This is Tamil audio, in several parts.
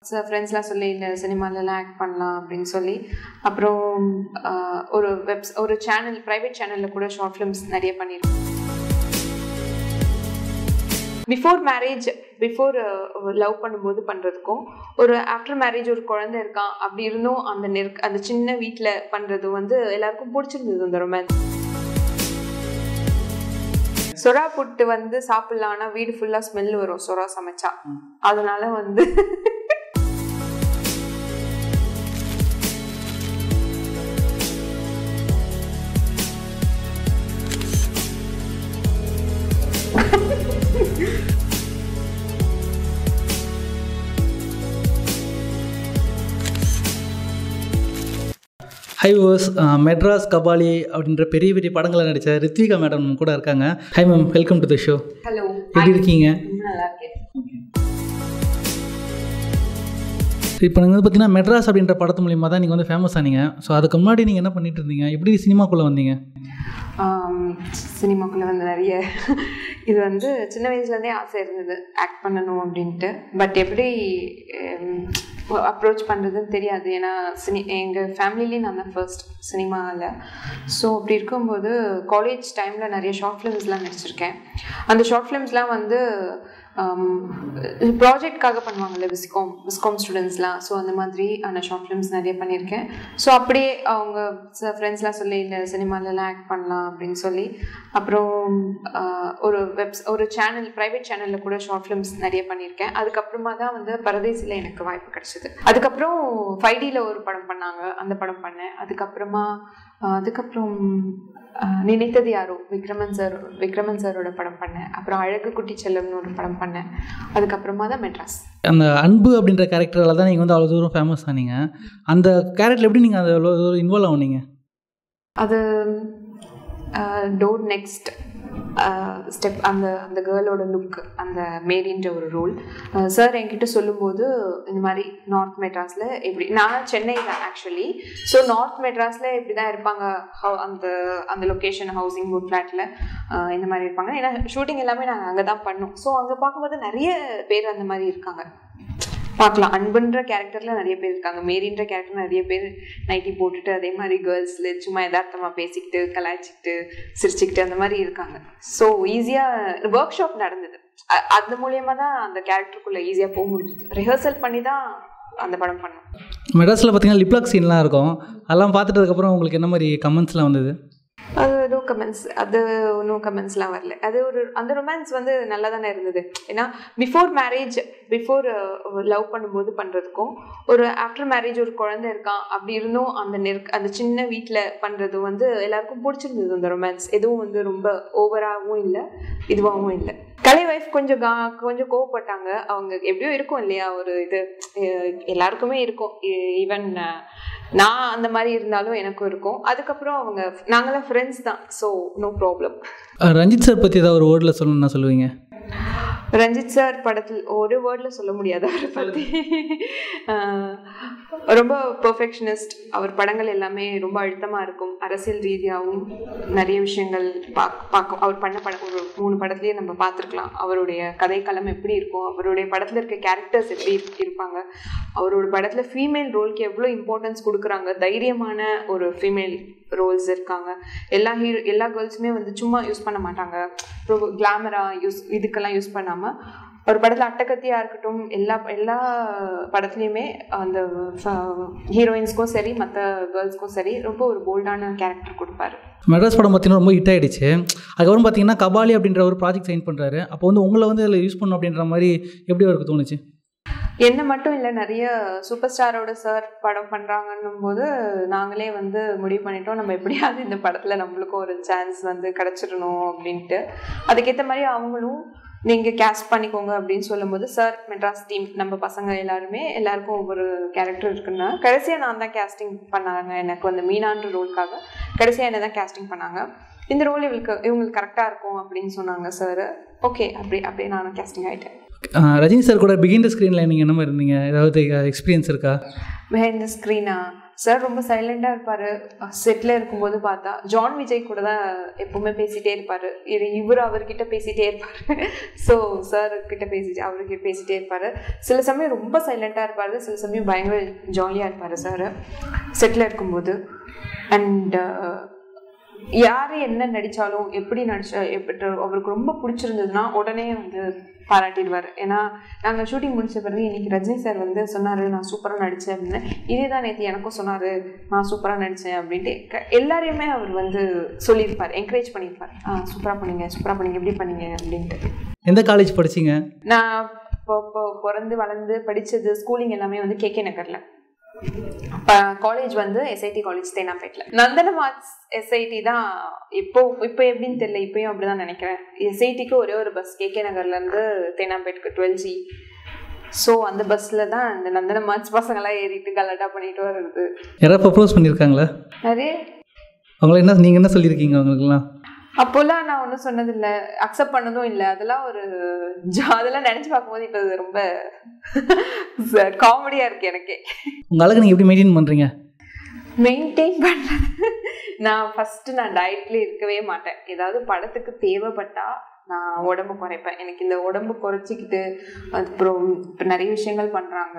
ஃப்ரெண்ட்ஸ்லாம் சொல்லி இந்த சினிமாலலாம் ஆக்ட் பண்ணலாம் அப்படின்னு சொல்லி அப்புறம் ஆஹ், ஒரு வெப்ஸ் ஒரு சேனல் ப்ரைவேட் சேனலில் கூட ஷார்ட் ஃபிலிம்ஸ் நிறைய பண்ணியிருக்கேன் பிஃபோர் மேரேஜ் பிஃபோர் லவ் பண்ணும்போது பண்ணுறதுக்கும் ஒரு ஆஃப்டர் மேரேஜ் ஒரு குழந்தை இருக்கான் அப்படி இருந்தும் அந்த நெருக் அந்த சின்ன வீட்டில் பண்ணுறது வந்து எல்லாருக்கும் பிடிச்சிருந்தது அந்த ரொமான்ஸ் சொரா புட்டு வந்து சாப்பிடலாம் ஆனா வீடு ஃபுல்லா ஸ்மெல் வரும் சொரா சமைச்சா அதனால வந்து ஹை வாஸ் மெட்ராஸ் கபாலி அப்படின்ற பெரிய பெரிய படங்களை நடித்த ரித்விகா மேடம் கூட இருக்காங்க hi ma'am welcome to the show hello எப்படி இருக்கீங்க ரொம்ப நல்லா இருக்கேன் இப்போ நீங்கள் வந்து பார்த்தீங்கன்னா மெட்ராஸ் அப்படின்ற படத்து மூலியமாக தான் நீங்கள் வந்து ஃபேமஸ் ஆனீங்க ஸோ அதுக்கு முன்னாடி நீங்கள் என்ன பண்ணிட்டு இருந்தீங்க எப்படி சினிமாக்குள்ளே வந்தீங்க சினிமாக்குள்ள வந்து நிறைய இது வந்து சின்ன வயசுலேருந்தே ஆசை இருந்தது ஆக்ட் பண்ணணும் அப்படின்ட்டு பட் எப்படி அப்ரோச் பண்ணுறதுன்னு தெரியாது ஏன்னா சினி எங்கள் ஃபேமிலிலேயே நான் தான் ஃபர்ஸ்ட் சினிமாவில் ஸோ அப்படி இருக்கும்போது காலேஜ் டைமில் நிறைய ஷார்ட் ஃபிலிம்ஸ்லாம் நடிச்சிருக்கேன் அந்த ஷார்ட் ஃபிலிம்ஸ்லாம் வந்து ப்ராஜெக்ட்காக பண்ணுவாங்கல்ல விஸ்காம் விஸ்காம் ஸ்டூடெண்ட்ஸ்லாம் ஸோ அந்த மாதிரி ஆன ஷார்ட் ஃபிலிம்ஸ் நிறைய பண்ணியிருக்கேன் ஸோ அப்படியே அவங்க ஃப்ரெண்ட்ஸ்லாம் சொல்லி இந்த சினிமாலலாம் ஆக்ட் பண்ணலாம் அப்படின்னு சொல்லி அப்புறம் ஆஹ், ஒரு வெப்ஸ் ஒரு சேனல் ப்ரைவேட் சேனலில் கூட ஷார்ட் ஃபிலிம்ஸ் நிறைய பண்ணியிருக்கேன் அதுக்கப்புறமா தான் வந்து பரதேசியில் எனக்கு வாய்ப்பு கிடைச்சிது அதுக்கப்புறம் ஃபைவ் டியில் ஒரு படம் பண்ணாங்க அந்த படம் பண்ணேன் அதுக்கப்புறமா ஆஹ், அதுக்கப்புறம் ஆஹ், நினைத்தது யாரோ விக்ரமன் சார் விக்ரமன் சாரோட படம் பண்ணேன் அப்புறம் அழகு குட்டி செல்லம்னு ஒரு படம் பண்ணேன் அதுக்கப்புறமா தான் மெட்ராஸ் அந்த அன்பு அப்படின்ற கேரக்டரால் தான் நீங்கள் வந்து அவ்வளோ தூரம் ஃபேமஸ் ஆனீங்க அந்த கேரக்டர் எப்படி நீங்கள் அதில் அவ்வளோ தூரம் இன்வால்வ் ஆனீங்க அது டோர் நெக்ஸ்ட் ஸ்டெப் அந்த அந்த கேர்ளோட லுக் அந்த மேரின்ற ஒரு ரோல் சார் என்கிட்ட சொல்லும்போது இந்த மாதிரி நார்த் மெட்ராஸில் எப்படி நான் சென்னை தான் ஆக்சுவலி ஸோ நார்த் மெட்ராஸில் இப்படி தான் இருப்பாங்க how- அந்த அந்த லொக்கேஷன் ஹவுசிங் போர்ட் ஃப்ளாட்டில் இந்த மாதிரி இருப்பாங்க ஏன்னா ஷூட்டிங் எல்லாமே நாங்கள் அங்கே தான் பண்ணோம் ஸோ அங்கே பார்க்கும்போது நிறைய பேர் அந்த மாதிரி இருக்காங்க பார்க்கலாம் அன்புன்ற கேரக்டர்ல நிறைய பேர் இருக்காங்க மேரின்ற கேரக்டர் நிறைய பேர் நைட்டி போட்டுட்டு அதே மாதிரி கேர்ள்ஸ்ல சும்மா யதார்த்தமா பேசிக்கிட்டு கலாய்ச்சிக்கிட்டு சிரிச்சுக்கிட்டு அந்த மாதிரி இருக்காங்க ஸோ ஈஸியா ஒர்க் ஷாப் நடந்தது அ- அது மூலியமா தான் அந்த கேரக்டருக்குள்ள ஈஸியா போக முடிஞ்சது ரிஹர்சல் பண்ணி தான் அந்த படம் பண்ணோம் மெட்ராஸில் பார்த்தீங்கன்னா லிப்லாக் சீன்லாம் இருக்கும் அதெல்லாம் பார்த்துட்டதுக்கப்புறம் உங்களுக்கு என்ன மாதிரி கமெண்ட்ஸ்லாம் வந்தது அது எதுவும் கமெண்ட்ஸ் அது ஒன்றும் கமெண்ட்ஸ்லாம் வரல அது ஒரு அந்த ரொமான்ஸ் வந்து நல்லா தானே இருந்தது ஏன்னா பிஃபோர் மேரேஜ் பிஃபோர் லவ் பண்ணும்போது பண்ணுறதுக்கும் ஒரு ஆஃப்டர் மேரேஜ் ஒரு குழந்தை இருக்கான் அப்படி இருந்தும் அந்த நெருக் அந்த சின்ன வீட்டில் பண்ணுறது வந்து எல்லாருக்கும் பிடிச்சிருந்தது அந்த ரொமான்ஸ் எதுவும் வந்து ரொம்ப ஓவராகவும் இல்லை இதுவாகவும் இல்லை கலை வைஃப் கொஞ்சம் கா கொஞ்சம் கோவப்பட்டாங்க அவங்க எப்படியோ இருக்கும் இல்லையா ஒரு இது அஹ் எல்லாருக்குமே இருக்கும் ஈவன் நான் அந்த மாதிரி இருந்தாலும் எனக்கும் இருக்கும் அதுக்கப்புறம் அவங்க நாங்களாம் ஃப்ரெண்ட்ஸ் தான் ஸோ நோ ப்ராப்ளம் அஹ் ரஞ்சித் சார் பற்றி ஏதாவது ஒரு வேர்டில் சொல்லணும்னா சொல்லுவீங்க ரஞ்சித் சார் படத்தில் ஒரு வேர்டில் சொல்ல முடியாது அவரை பற்றி ரொம்ப பெர்ஃபெக்ஷனிஸ்ட் அவர் படங்கள் எல்லாமே ரொம்ப அழுத்தமாக இருக்கும் அரசியல் ரீதியாகவும் நிறைய விஷயங்கள் பாக் பார்க்க அவர் பண்ண படம் ஒரு மூணு படத்துலேயே நம்ம பார்த்துருக்கலாம் அவருடைய கதைக்களம் எப்படி இருக்கும் அவருடைய படத்தில் இருக்க கேரக்டர்ஸ் எப்படி இருப்- இருப்பாங்க அவரோட படத்தில் ஃபீமேல் ரோல்க்கு எவ்வளோ இம்பார்ட்டன்ஸ் கொடுக்குறாங்க தைரியமான ஒரு ஃபீமேல் ரோல்ஸ் இருக்காங்க எல்லா ஹீரோ எல்லா கேர்ள்ஸுமே வந்து சும்மா யூஸ் பண்ண மாட்டாங்க ரொம்ப கிளாமராக யூஸ் இதுக்கெல்லாம் யூஸ் பண்ணாமல் ஒரு படத்தில் அட்டகத்தியாக இருக்கட்டும் எல்லா எல்லா படத்துலையுமே அந்த ஹீரோயின்ஸ்க்கும் சரி மற்ற கேர்ள்ஸ்க்கும் சரி ரொம்ப ஒரு போல்டான கேரக்டர் கொடுப்பாரு மெட்ராஸ் படம் பார்த்தீங்கன்னா ரொம்ப ஹிட் ஆயிடுச்சு அதுக்கப்புறம் பார்த்தீங்கன்னா கபாலி அப்படின்ற ஒரு ப்ராஜெக்ட் சைன் பண்ணுறாரு அப்போ வந்து உங்களை வந்து அதில் யூஸ் பண்ணணும் அப்படின்ற மாதிரி எப்படி அவருக்கு தோணுச்சு என்ன மட்டும் இல்லை நிறைய சூப்பர் ஸ்டாரோட சார் படம் பண்ணுறாங்கன்னும் போது நாங்களே வந்து முடிவு பண்ணிட்டோம் நம்ம எப்படியாவது இந்த படத்தில் நம்மளுக்கும் ஒரு சான்ஸ் வந்து கிடச்சிடணும் அப்படின்ட்டு அதுக்கேற்ற மாதிரி அவங்களும் நீங்கள் கேஸ்ட் பண்ணிக்கோங்க அப்படின்னு சொல்லும்போது சார் மெட்ராஸ் டீம் நம்ம பசங்க எல்லாருமே எல்லாருக்கும் ஒவ்வொரு கேரக்டர் இருக்குன்னா கடைசியாக நான் தான் கேஸ்டிங் பண்ணாங்க எனக்கு வந்து மீனான்ற ரோலுக்காக கடைசியாக என்ன தான் கேஸ்டிங் பண்ணாங்க இந்த ரோல் இவளுக்கு இவங்களுக்கு கரெக்டாக இருக்கும் அப்படின்னு சொன்னாங்க சார் ஓகே அப்படி அப்படியே நானும் கேஸ்டிங் ஆகிட்டேன் அஹ் ரஜினி சார் கூட பிகின் த ஸ்க்ரீனில் நீங்கள் என்ன மாதிரி இருந்தீங்க ஏதாவது எக்ஸ்பீரியன்ஸ் இருக்கா behind the screen சார் ரொம்ப சைலண்டா இருப்பாரு செட்ல இருக்கும்போது பார்த்தா ஜான் விஜய் கூட தான் எப்பவுமே பேசிட்டே இருப்பாரு இது இவர் அவர்கிட்ட பேசிட்டே இருப்பாரு ஸோ சார் கிட்ட பேசிட்டு அவர்கிட்ட பேசிட்டே இருப்பாரு சில சமயம் ரொம்ப சைலண்டா இருப்பாரு சில சமயம் பயங்கர ஜாலியா இருப்பாரு சார் செட்ல இருக்கும்போது அண்ட் யார் என்ன நடித்தாலும் எப்படி நடிச்சா எப்படி அவருக்கு ரொம்ப பிடிச்சிருந்ததுன்னா உடனே வந்து பாராட்டிடுவார் ஏன்னா நாங்கள் ஷூட்டிங் முடிச்ச பிறகு இன்னைக்கு ரஜினி சார் வந்து சொன்னார் நான் சூப்பராக நடித்தேன் அப்படின்னு இதே தான் நேற்று எனக்கும் சொன்னார் நான் சூப்பராக நடித்தேன் அப்படின்ட்டு க- எல்லாரையுமே அவர் வந்து சொல்லியிருப்பார் என்கரேஜ் பண்ணியிருப்பார் ஆ சூப்பராக பண்ணீங்க சூப்பராக பண்ணீங்க எப்படி பண்ணீங்க அப்படின்ட்டு எந்த காலேஜ் படிச்சீங்க நான் இப்போ இப்போ பிறந்து வளர்ந்து படித்தது ஸ்கூலிங் எல்லாமே வந்து கேகே நகரில் காலேஜ் வந்து எஸ்ஐடி காலேஜ் தேனாம்பேட்டில் நந்தனம் ஆர்ட்ஸ் எஸ்ஐடி தான் இப்போ இப்போ எப்படின்னு தெரியல இப்பயும் அப்படிதான் நினைக்கிறேன் எஸ்ஐடிக்கு ஒரே ஒரு பஸ் கேகே நகர்லேருந்து தேனாம்பேட்டுக்கு டுவெல் ஜி ஸோ அந்த பஸ்ஸில் தான் இந்த நந்தனம் ஆர்ட்ஸ் பசங்களாம் ஏறிட்டு கலாட்டா பண்ணிட்டு வர்றது யாராவது ப்ரப்போஸ் பண்ணியிருக்காங்களா நிறைய அவங்கள என்ன நீங்கள் என்ன சொல்லியிருக்கீங்க அவங்களுக்குலாம் அப்போல்லாம் நான் ஒன்றும் சொன்னதில்லை அக்செப்ட் பண்ணதும் இல்லை அதெல்லாம் ஒரு ஜா- அதெல்லாம் நினச்சி பார்க்கும்போது இப்போ அது ரொம்ப காமெடியாக இருக்கு எனக்கே உங்கள் அழகு நீங்கள் எப்படி மெயின்டைன் பண்ணுறீங்க மெயின்டைன் பண்ணுறது நான் ஃபஸ்ட்டு நான் டயட்ல இருக்கவே மாட்டேன் ஏதாவது படத்துக்கு தேவைப்பட்டா நான் உடம்பு குறைப்பேன் எனக்கு இந்த உடம்பு குறைச்சிக்கிட்டு அப்புறம் இப்போ நிறைய விஷயங்கள் பண்ணுறாங்க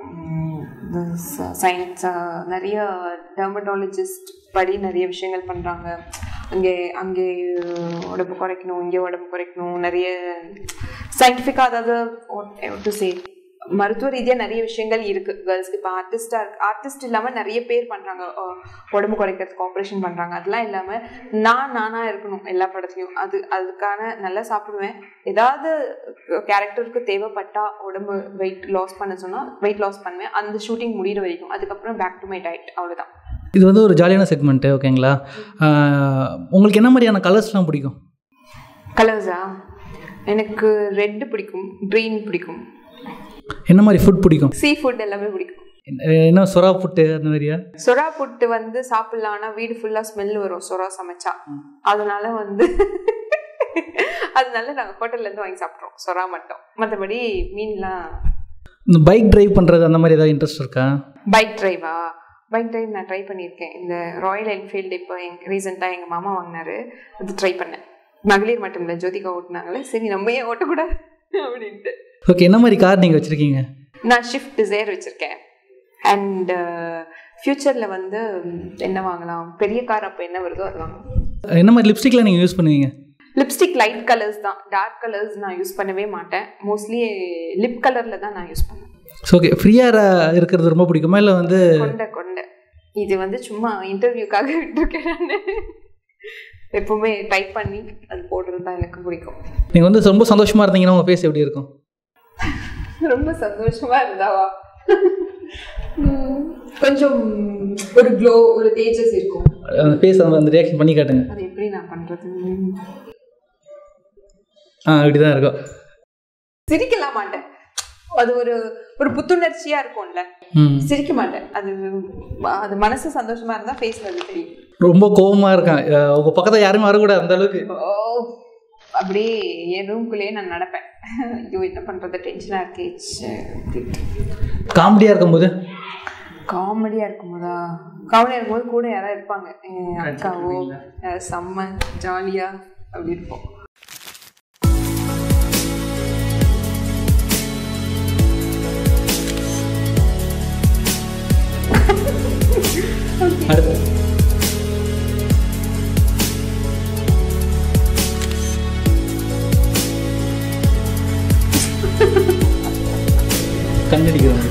சயின்ஸ் நிறைய டெர்மட்டாலஜிஸ்ட் படி நிறைய விஷயங்கள் பண்ணுறாங்க அங்கே அங்கே உடம்பு குறைக்கணும் இங்கே உடம்பு குறைக்கணும் நிறைய சயின்டிஃபிக்காக அதாவது டு சே மருத்துவ ரீதியாக நிறைய விஷயங்கள் இருக்கு கேர்ள்ஸ்க்கு இப்போ ஆர்டிஸ்டாக இருக்கு ஆர்டிஸ்ட் இல்லாமல் நிறைய பேர் பண்ணுறாங்க உடம்பு குறைக்கிறதுக்கு ஆப்ரேஷன் பண்ணுறாங்க அதெல்லாம் இல்லாமல் நான் நானாக இருக்கணும் எல்லா படத்துலையும் அது அதுக்கான நல்லா சாப்பிடுவேன் ஏதாவது கேரக்டருக்கு தேவைப்பட்டா உடம்பு வெயிட் லாஸ் பண்ண சொன்னால் வெயிட் லாஸ் பண்ணுவேன் அந்த ஷூட்டிங் முடிகிற வரைக்கும் அதுக்கப்புறம் பேக் டு மை டயட் அவ்வளோதான் இது வந்து ஒரு ஜாலியான செக்மெண்ட்டு ஓகேங்களா ஆஹ் உங்களுக்கு என்ன மாதிரியான கலர்ஸ்லாம் பிடிக்கும் கலர்ஸா எனக்கு ரெட் பிடிக்கும் க்ரீன் பிடிக்கும் என்ன மாதிரி ஃபுட் பிடிக்கும் சீ ஃபுட் எல்லாமே பிடிக்கும் என்ன- என்ன சொரா புட்டு அந்த மாதிரியா சொரா புட்டு வந்து சாப்பிடலாம் ஆனா வீடு ஃபுல்லா ஸ்மெல் வரும் சொரா சமைச்சா அதனால வந்து அதனால நாங்க ஹோட்டல்ல இருந்து வாங்கி சாப்பிட்றோம் சொரா மட்டும் மற்றபடி மீன்லாம் இந்த பைக் டிரைவ் பண்ணுறது அந்த மாதிரி ஏதாவது இன்ட்ரெஸ்ட் இருக்கா பைக் டிரைவா பைக் டிரைவ் நான் ட்ரை பண்ணியிருக்கேன் இந்த ராயல் என்ஃபீல்டு இப்போ எங் ரீசெண்டாக எங்கள் மாமா வாங்கினாரு அது ட்ரை பண்ணேன் மகளிர் மட்டும் இல்லை ஜோதிகா ஓட்டினாங்களே சரி நம்ம ஏன் ஓட்டக்கூடாது அப்படின்ட்டு ஓகே என்ன மாதிரி கார் நீங்கள் வச்சுருக்கீங்க நான் ஷிஃப்ட் டிசைர் வச்சுருக்கேன் அண்ட் ஃப்யூச்சரில் வந்து என்ன வாங்கலாம் பெரிய கார் அப்போ என்ன வருதோ அது வாங்கலாம் என்ன மாதிரி லிப்ஸ்டிக்லாம் நீங்கள் யூஸ் பண்ணுவீங்க லிப்ஸ்டிக் லைட் கலர்ஸ் தான் டார்க் கலர்ஸ் நான் யூஸ் பண்ணவே மாட்டேன் மோஸ்ட்லி லிப் கலரில் தான் நான் யூஸ் பண்ணுவேன் ஸோ ஓகே ஃப்ரீயாக இருக்கிறது ரொம்ப பிடிக்குமா இல்லை வந்து கொண்ட கொண்ட இது வந்து சும்மா இன்டர்வியூக்காக விட்டுருக்கேன் நான் எப்பவுமே டைப் பண்ணி அது போடுறது தான் எனக்கு பிடிக்கும் நீங்கள் வந்து ரொம்ப சந்தோஷமாக இருந்தீங்கன்னா உங்கள் ஃபேஸ் எப்படி இருக்கும் ரொம்ப சந்தோஷமா இருந்தாவா உம், கொஞ்சம் ஒரு க்ளோ ஒரு தேஜஸ் இருக்கும் அந்த ஃபேஸ் அந்த அந்த ரியாக்ஷன் பண்ணி காட்டுங்க அது எப்படி நான் பண்றது ஆ இப்படி தான் இருக்கும் சிரிக்கலாம் மாட்டேன் அது ஒரு ஒரு புத்துணர்ச்சியா இருக்கும்ல ம் சிரிக்க மாட்டேன் அது அது மனசு சந்தோஷமா இருந்தா ஃபேஸ்ல அது தெரியும் ரொம்ப கோவமாக இருக்கேன் அஹ் உங்க பக்கத்தில் யாருமே வரக்கூடாது அந்த அளவுக்கு ஓ அப்படியே என் ரூம்குள்ளேயே நான் நடப்பேன் ஐயோ என்ன பண்றது டென்ஷனா இருக்கே ச்சே, அப்படின்ட்டு. காமெடியாக இருக்கும்போது காமெடியா இருக்கும்போதா காமெடியா இருக்கும்போது கூட யாராவது இருப்பாங்க என் அக்காவோ அஹ் செம்ம ஜாலியா அப்படி இருப்போம் அடுத்து கண்ணடிக்கிறவங்க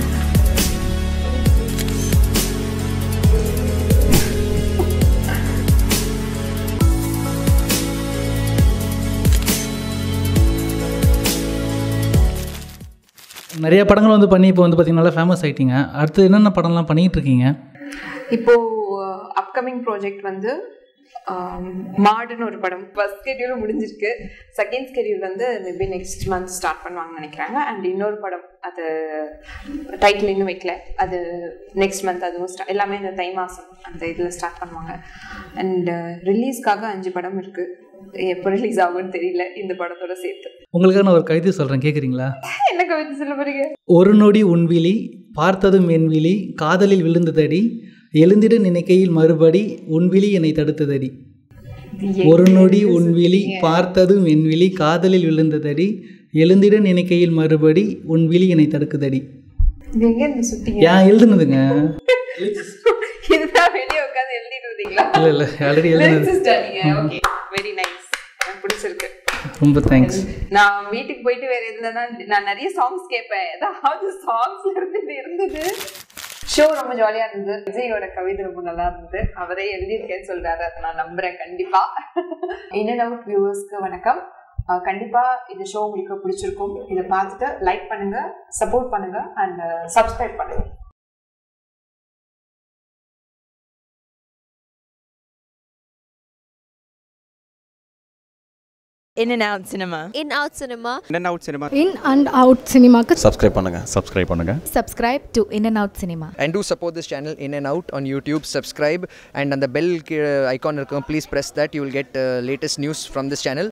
நிறைய படங்கள் வந்து பண்ணி இப்போ வந்து பார்த்தீங்கன்னா நல்லா ஃபேமஸ் ஆயிட்டீங்க அடுத்து என்னென்ன படம்லாம் பண்ணிட்டு இருக்கீங்க இப்போ அப்கமிங் ப்ராஜெக்ட் வந்து ஆம், மாடுன்னு ஒரு படம் ஃபர்ஸ்ட் ஸ்கெடியூல் முடிஞ்சிருக்கு செகண்ட் ஸ்கெடியூல் வந்து மேபி நெக்ஸ்ட் மந்த் ஸ்டார்ட் பண்ணுவாங்கன்னு நினைக்கிறாங்க அண்ட் இன்னொரு படம் அது டைட்டில் இன்னும் வைக்கல அது நெக்ஸ்ட் மந்த் அதுவும் start- எல்லாமே இந்த தை மாதம் அந்த இதில் ஸ்டார்ட் பண்ணுவாங்க அண்ட் ரிலீஸ்க்காக அஞ்சு படம் இருக்குது எப்போ ரிலீஸ் ஆகும்னு தெரியல இந்த படத்தோட சேர்த்து உங்களுக்காக நான் ஒரு கவிதை சொல்கிறேன் கேட்குறீங்களா என்ன கவிதை சொல்ல போறீங்க ஒரு நொடி உன்விழி பார்த்ததும் என் விழி காதலில் விழுந்ததடி எழுந்திட நினைக்கையில் மறுபடி உன் விழி என்னை தடுத்ததடி ஒரு நொடி உன் விழி பார்த்ததும் என் விழி காதலில் விழுந்ததடி எழுந்திட நினைக்கையில் மறுபடி உன் விழி என்னை தடுக்குதடி இது எங்க இருந்து சுத்தீங்க ஏன் எழுதுனதுங்க இதுதான் வெளியே உட்காந்து எழுதிட்டு இருந்தீங்களா இல்லை இல்லை ஆல்ரெடி எழுதுனது நீங்க ஓகே வெரி நைஸ் எனக்கு பிடிச்சிருக்கு ரொம்ப தேங்க்ஸ் நான் வீட்டுக்கு போயிட்டு வேற எதுலன்னா நான் நிறைய சாங்ஸ் கேட்பேன் ஏதாவது சாங்ஸ்ல இருந்து இது இருந்தது ஷோ ரொம்ப ஜாலியா இருந்தது விஜயோட கவிதை ரொம்ப நல்லா இருந்தது அவரே எழுதியிருக்கேன்னு சொல்றாரு அதை நான் நம்புறேன் கண்டிப்பா இன் அண்ட் அவுட் வியூவர்ஸ்க்கு வணக்கம் அஹ் கண்டிப்பா இந்த ஷோ உங்களுக்கு பிடிச்சிருக்கும் இதை பார்த்துட்டு லைக் பண்ணுங்க சப்போர்ட் பண்ணுங்க அண்ட் சப்ஸ்கிரைப் பண்ணுங்க In and out cinema. in out cinema In and out cinema. In and out சினிமாக்கு சப்ஸ்கிரைப் பண்ணுங்கள் சப்ஸ்கிரைப் பண்ணுங்கள் subscribe to in and out cinema and do support this channel in and out on youtube subscribe and on the bell uh, icon இருக்கும், please press that you will get uh, latest news from this channel